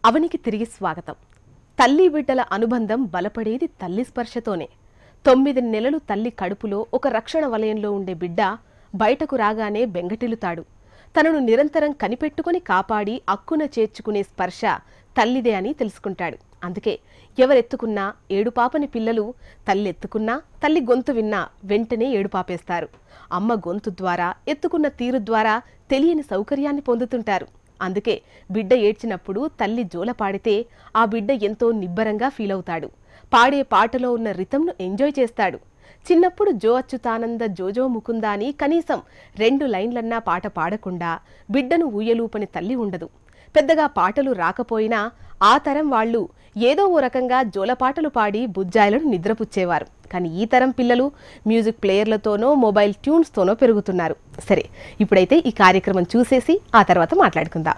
అవనికి తిరిగి స్వాగతం తల్లి బిడ్డల అనుబంధం బలపడేది తల్లి స్పర్శతోనే తొమ్మిది నెలలు తల్లి కడుపులో ఒక రక్షణ వలయంలో ఉండే బిడ్డ బయటకు రాగానే బెంగటిల్లుతాడు తనను నిరంతరం కనిపెట్టుకుని కాపాడి అక్కున చేర్చుకునే స్పర్శ తల్లిదే అని తెలుసుకుంటాడు అందుకే ఎవరెత్తుకున్నా ఏడుపాపని పిల్లలు తల్లి ఎత్తుకున్నా తల్లి గొంతు విన్నా వెంటనే ఏడుపాపేస్తారు అమ్మ గొంతు ద్వారా ఎత్తుకున్న తీరు ద్వారా తెలియని సౌకర్యాన్ని పొందుతుంటారు అందుకే బిడ్డ ఏడ్చినప్పుడు తల్లి జోల పాడితే ఆ బిడ్డ ఎంతో నిబ్బరంగా ఫీల్ అవుతాడు పాడే పాటలో ఉన్న రితంను ఎంజాయ్ చేస్తాడు చిన్నప్పుడు జో అచ్యుతానంద జోజో ముకుందా అని కనీసం రెండు లైన్లన్నా పాట పాడకుండా బిడ్డను ఊయలూపని తల్లి ఉండదు పెద్దగా పాటలు రాకపోయినా ఆ తరం వాళ్ళు ఏదో ఓ రకంగా జోలపాటలు పాడి బుజ్జాయిలను నిద్రపుచ్చేవారు కానీ ఈ తరం పిల్లలు మ్యూజిక్ ప్లేయర్లతోనో మొబైల్ ట్యూన్స్తోనో పెరుగుతున్నారు సరే ఇప్పుడైతే ఈ కార్యక్రమం చూసేసి ఆ తర్వాత మాట్లాడుకుందాం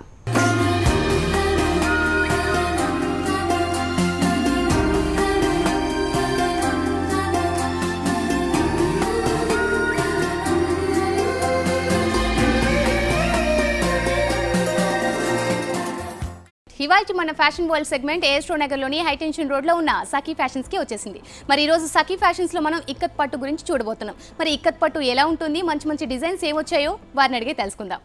ఇవాళ మన ఫ్యాషన్ వరల్డ్ సెగ్మెంట్ ఏస్ట్రో నగర్లోని హైటెన్షన్ రోడ్లో ఉన్న సఖీ ఫ్యాషన్స్కి వచ్చేసింది మరి ఈరోజు సఖీ ఫ్యాషన్స్లో మనం ఇక్కత్ పట్టు గురించి చూడబోతున్నాం మరి ఇక్కత్ పట్టు ఎలా ఉంటుంది మంచి మంచి డిజైన్స్ ఏమొచ్చాయో వారిని అడిగి తెలుసుకుందాం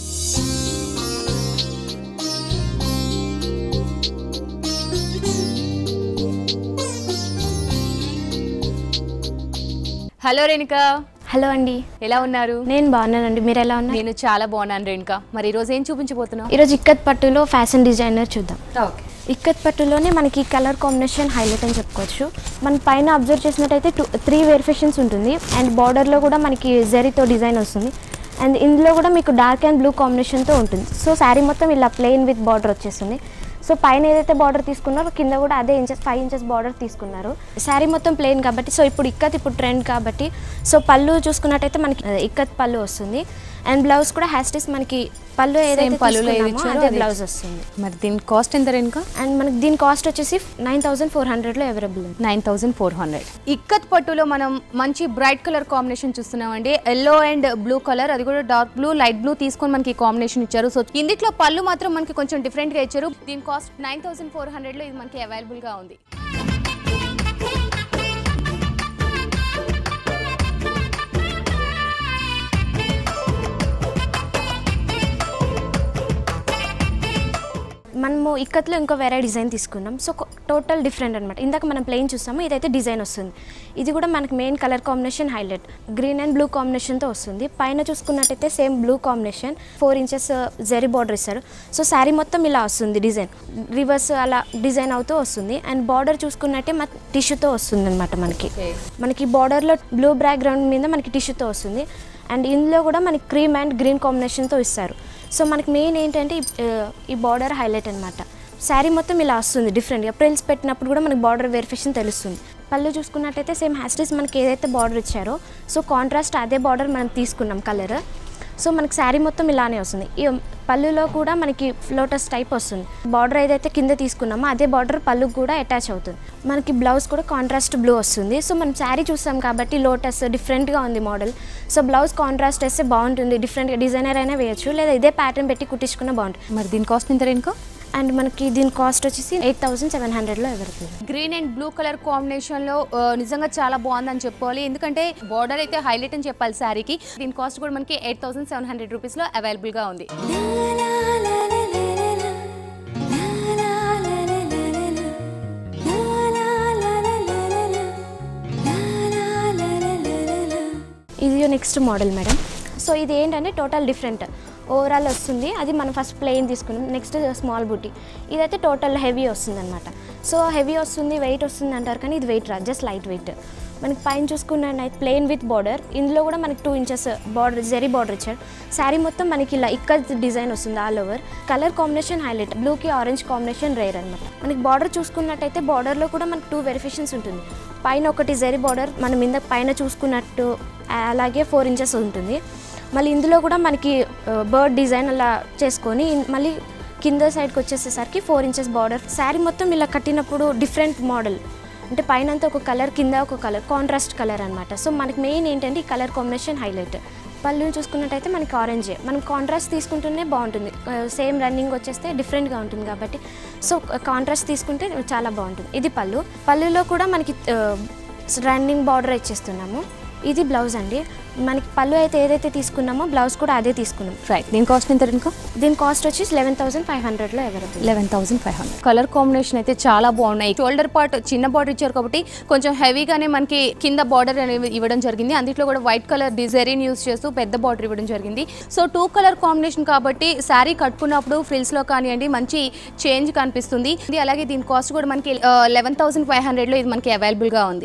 హలో రేణుక హలో అండి ఎలా ఉన్నారు నేను బాగున్నానండి మీరు ఎలా ఉన్నారు నేను చాలా బాగున్నాను రేణుక మరి ఈరోజు ఏం చూపించబోతున్నావు ఈరోజు ఇక్కత్ పట్టులో ఫ్యాషన్ డిజైనర్ చూద్దాం ఓకే ఇక్కత్ పట్టులోనే మనకి కలర్ కాంబినేషన్ హైలైట్ అని చెప్పుకోవచ్చు మన పైన అబ్జర్వ్ చేసినట్టయితే టూ త్రీ వేరిఫికేషన్స్ ఉంటుంది అండ్ బార్డర్లో కూడా మనకి జరీతో డిజైన్ వస్తుంది అండ్ ఇందులో కూడా మీకు డార్క్ అండ్ బ్లూ కాంబినేషన్తో ఉంటుంది సో శారీ మొత్తం ఇలా ప్లెయిన్ విత్ బార్డర్ వచ్చేస్తుంది సో పైన ఏదైతే బార్డర్ తీసుకున్నారో కింద కూడా అదే ఇంచెస్ ఫైవ్ ఇంచెస్ బార్డర్ తీసుకున్నారు శారీ మొత్తం ప్లెయిన్ కాబట్టి సో ఇప్పుడు ఇక్కత్ ఇప్పుడు ట్రెండ్ కాబట్టి సో పళ్ళు చూసుకున్నట్టయితే మనకి ఆ, ఇక్కత్ పళ్ళు వస్తుంది అండ్ బ్లౌజ్ కూడా హ్యాస్టిస్ మనకి పళ్ళు ఏదైతే పళ్ళులో ఏది తీసుకున్నామో ఇచ్చారో అదే అది. బ్లౌజ్ వస్తుంది మరి దీని కాస్ట్ ఎంత రేణుక అండ్ మనకి దీని కాస్ట్ వచ్చేసి నైన్ థౌసండ్ ఫోర్ హండ్రెడ్లో అవైలబుల్ ఉంది nine thousand four hundred ikat పట్టులో మనం మంచి బ్రైట్ కలర్ కాంబినేషన్ చూస్తున్నామండి ఎల్లో అండ్ బ్లూ కలర్ అది కూడా డార్క్ బ్లూ లైట్ బ్లూ తీసుకొని మనకి కాంబినేషన్ ఇచ్చారు సో ఇందులో పళ్ళు మాత్రం మనకి కొంచెం డిఫరెంట్ గా ఇచ్చారు దీని cost nine thousand four hundred లో ఇది మనకి అవైలబుల్ గా ఉంది మనము ఇక్కత్లో ఇంకో వేరే డిజైన్ తీసుకున్నాం సో టోటల్ డిఫరెంట్ అనమాట ఇందాక మనం ప్లెయిన్ చూస్తాము ఇదైతే డిజైన్ వస్తుంది ఇది కూడా మనకి main colour combination highlight green and blue కాంబినేషన్తో వస్తుంది పైన చూసుకున్నట్టయితే same blue combination four inches zari border ఇస్తారు సో శారీ మొత్తం ఇలా వస్తుంది డిజైన్ రివర్స్ అలా డిజైన్ అవుతూ వస్తుంది అండ్ బార్డర్ చూసుకున్నట్టే మన టిష్యూతో వస్తుంది అనమాట మనకి మనకి బార్డర్లో బ్లూ బ్యాక్గ్రౌండ్ మీద మనకి టిష్యూతో వస్తుంది అండ్ ఇందులో కూడా మనకి క్రీమ్ అండ్ గ్రీన్ కాంబినేషన్తో ఇస్తారు సో మనకి మెయిన్ ఏంటంటే ఈ- ఆ, ఈ బార్డర్ హైలైట్ అనమాట శారీ మొత్తం ఇలా వస్తుంది డిఫరెంట్గా ప్రిల్స్ పెట్టినప్పుడు కూడా మనకి బార్డర్ వెరిఫికేషన్ తెలుస్తుంది పళ్ళు చూసుకున్నట్టయితే సేమ్ హ్యాస్టీస్ మనకి ఏదైతే బార్డర్ ఇచ్చారో సో కాంట్రాస్ట్ అదే బార్డర్ మనం తీసుకున్నాం కలర్ సో మనకి శారీ మొత్తం ఇలానే వస్తుంది ఈ పళ్ళులో కూడా మనకి లోటస్ టైప్ వస్తుంది బార్డర్ ఏదైతే కింద తీసుకున్నామో అదే బార్డర్ పళ్ళుకు కూడా అటాచ్ అవుతుంది మనకి బ్లౌజ్ కూడా కాంట్రాస్ట్ బ్లూ వస్తుంది సో మనం శారీ చూస్తాం కాబట్టి లోటస్ డిఫరెంట్గా ఉంది మోడల్ సో బ్లౌజ్ కాంట్రాస్ట్ వేస్తే బాగుంటుంది డిఫరెంట్గా డిజైనర్ అయినా వేయచ్చు లేదా ఇదే ప్యాటర్న్ పెట్టి కుట్టించుకున్నా బాగుంటుంది మరి దీని కాస్ట్ ఎంత రేణుక అండ్ మనకి దీని కాస్ట్ వచ్చేసి ఎయిట్ థౌసండ్ సెవెన్ హండ్రెడ్లో available green and blue colour combination లో ఆ, నిజంగా చాలా బాగుందని చెప్పుకోవాలి ఎందుకంటే బార్డర్ అయితే హైలైట్ అని చెప్పాలి శారీకి దీని కాస్ట్ కూడా మనకి eight thousand seven hundred rupees లో అవైలబుల్ గా ఉంది ఇది నెక్స్ట్ మోడల్ మేడం సో ఇది ఏంటంటే టోటల్ డిఫరెంట్ ఓవరాల్ వస్తుంది అది మనం ఫస్ట్ ప్లెయిన్ తీసుకున్నాం నెక్స్ట్ స్మాల్ బూటీ ఇదైతే టోటల్ హెవీ వస్తుంది అనమాట సో హెవీ వస్తుంది వెయిట్ వస్తుంది అంటారు కానీ ఇది వెయిట్ రాదు జస్ట్ లైట్ వెయిట్ మనకి పైన చూసుకున్నట్టయితే ప్లెయిన్ విత్ బార్డర్ ఇందులో కూడా మనకి two inches border zari border ఇచ్చాడు శారీ మొత్తం మనకి ఇలా ఇక్కడ డిజైన్ వస్తుంది all over colour combination highlight బ్లూకి ఆరెంజ్ కాంబినేషన్ రేర్ అనమాట మనకి బార్డర్ చూసుకున్నట్టయితే బార్డర్లో కూడా మనకి టూ వెరిఫికేషన్స్ ఉంటుంది పైన ఒకటి జెరీ బార్డర్ మనం ఇంద పైన చూసుకున్నట్టు అలాగే ఫోర్ ఇంచెస్ ఉంటుంది మళ్ళీ ఇందులో కూడా మనకి బర్డ్ డిజైన్ అలా చేసుకొని ఇన్- మళ్ళీ కింద సైడ్కి వచ్చేసేసరికి ఫోర్ ఇంచెస్ బార్డర్ శారీ మొత్తం ఇలా కట్టినప్పుడు డిఫరెంట్ మోడల్ అంటే పైన అంతా ఒక కలర్ కింద ఒక కలర్ కాంట్రాస్ట్ కలర్ అనమాట సో మనకి మెయిన్ ఏంటంటే ఈ కలర్ కాంబినేషన్ హైలైట్ పళ్ళు చూసుకున్నట్టయితే మనకి ఆరెంజే మనం కాంట్రాస్ట్ తీసుకుంటూనే బాగుంటుంది సేమ్ రన్నింగ్ వచ్చేస్తే డిఫరెంట్గా ఉంటుంది కాబట్టి సో కాంట్రాస్ట్ తీసుకుంటే చాలా బాగుంటుంది ఇది పళ్ళు పళ్ళులో కూడా మనకి రన్నింగ్ బార్డర్ ఇచ్చేస్తున్నాము ఇది బ్లౌజ్ అండి మనకి పళ్ళు అయితే ఏదైతే తీసుకున్నామో బ్లౌజ్ కూడా అదే తీసుకున్నాం రైట్ దీని కాస్ట్ ఎంత ఇంకా దీని కాస్ట్ వచ్చేసి లెవెన్ థౌసండ్ ఫైవ్ హండ్రెడ్లో available eleven thousand five hundred colour combination అయితే చాలా బాగున్నాయి షోల్డర్ పార్ట్ చిన్న బార్డర్ ఇచ్చారు కాబట్టి కొంచెం హెవీగానే మనకి కింద బార్డర్ అనేది ఇవ్వడం జరిగింది అందులో కూడా వైట్ కలర్ డిజైన్ యూస్ చేస్తూ పెద్ద బార్డర్ ఇవ్వడం జరిగింది సో టూ కలర్ కాంబినేషన్ కాబట్టి శారీ కట్టుకున్నప్పుడు ఫ్రిల్స్లో కానివ్వండి మంచి చేంజ్ కనిపిస్తుంది ఇది అలాగే దీని కాస్ట్ కూడా మనకి లెవెన్ థౌసండ్ ఫైవ్ హండ్రెడ్లో ఇది మనకి అవైలబుల్గా ఉంది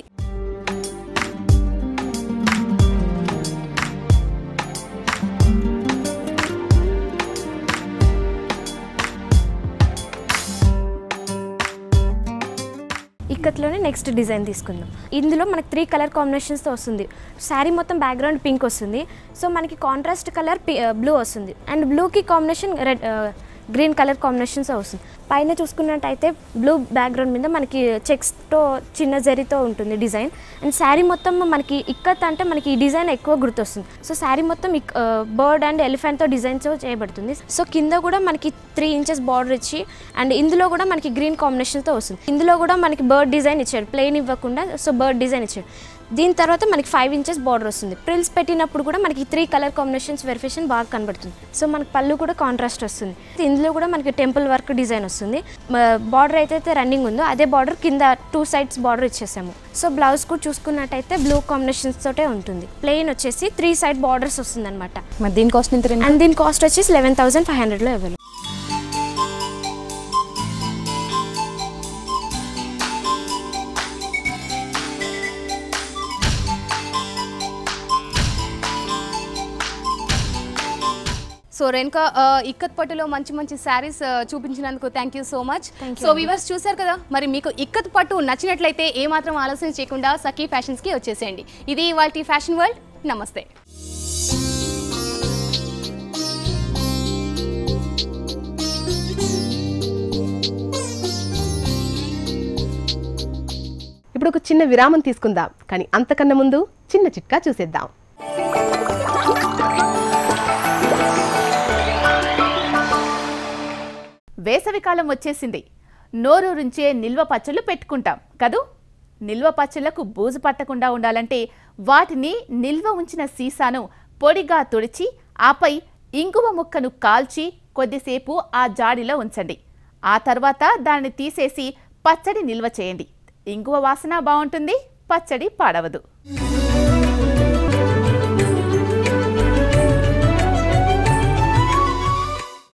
ఇక్కత్లోనే నెక్స్ట్ డిజైన్ తీసుకుందాం ఇందులో మనకి త్రీ కలర్ కాంబినేషన్స్తో వస్తుంది శారీ మొత్తం బ్యాక్గ్రౌండ్ పింక్ వస్తుంది సో మనకి కాంట్రాస్ట్ కలర్ బ్లూ వస్తుంది అండ్ బ్లూకి combination red green colour combinations వస్తుంది పైన చూసుకున్నట్టయితే బ్లూ బ్యాక్గ్రౌండ్ మీద మనకి చెక్స్తో చిన్న జరీతో ఉంటుంది డిజైన్ అండ్ శారీ మొత్తం మనకి ఇక్కత్ అంటే మనకి ఈ డిజైన్ ఎక్కువ గుర్తొస్తుంది సో శారీ మొత్తం బర్డ్ అండ్ ఎలిఫెంట్తో డిజైన్తో చేయబడుతుంది సో కింద కూడా మనకి త్రీ ఇంచెస్ బార్డర్ ఇచ్చి అండ్ ఇందులో కూడా మనకి గ్రీన్ కాంబినేషన్తో వస్తుంది ఇందులో కూడా మనకి బర్డ్ డిజైన్ ఇచ్చాడు ప్లెయిన్ ఇవ్వకుండా సో బర్డ్ డిజైన్ ఇచ్చాడు దీని తర్వాత మనకి ఫైవ్ ఇంచెస్ బార్డర్ వస్తుంది ప్రిల్స్ పెట్టినప్పుడు కూడా మనకి త్రీ కలర్ కాంబినేషన్స్ వెరిఫికేషన్ బాగా కనబడుతుంది సో మనకి పళ్ళు కూడా కాంట్రాస్ట్ వస్తుంది ఇందులో కూడా మనకి టెంపుల్ వర్క్ డిజైన్ వస్తుంది బార్డర్ అయితే రన్నింగ్ ఉందో అదే బార్డర్ కింద టూ సైడ్స్ బార్డర్ ఇచ్చేసాము సో బ్లౌజ్ కూడా చూసుకున్నట్టయితే బ్లూ కాంబినేషన్స్ తోటే ఉంటుంది ప్లెయిన్ వచ్చేసి త్రీ సైడ్ బార్డర్స్ వస్తుంది అనమాట మరి దీని కాస్ట్ ఎంత రేంజ్? అండ్ దీని కాస్ట్ వచ్చేసి లెవెన్ థౌసండ్ ఫైవ్ హండ్రెడ్లో అవైలబుల్ సో రేణుక ఆ, ఇక్కత్ పట్టులో మంచి మంచి శారీస్ చూపించినందుకు thank you so much Thank you so అండి. వివర్స్ చూశారు కదా మరి మీకు ఇక్కత్ పట్టు నచ్చినట్లయితే ఏ మాత్రం ఆలస్యం చేయకుండా సఖీ ఫ్యాషన్స్కి వచ్చేసేయండి ఇది ఇవాళ ఫ్యాషన్ వరల్డ్ నమస్తే ఇప్పుడు ఒక చిన్న విరామం తీసుకుందాం కానీ అంతకన్నా ముందు చిన్న చిట్కా చూసేద్దాం వేసవికాలం వచ్చేసింది నోరూరించే నిల్వ పచ్చళ్ళు పెట్టుకుంటాం కదూ నిల్వ పచ్చళ్లకు బూజు పట్టకుండా ఉండాలంటే వాటిని నిల్వ ఉంచిన సీసాను పొడిగా తుడిచి ఆపై ఇంగువ ముక్కను కాల్చి కొద్దిసేపు ఆ జాడిలో ఉంచండి ఆ తర్వాత దాన్ని తీసేసి పచ్చడి నిల్వ చేయండి ఇంగువ వాసన బాగుంటుంది పచ్చడి పాడవదు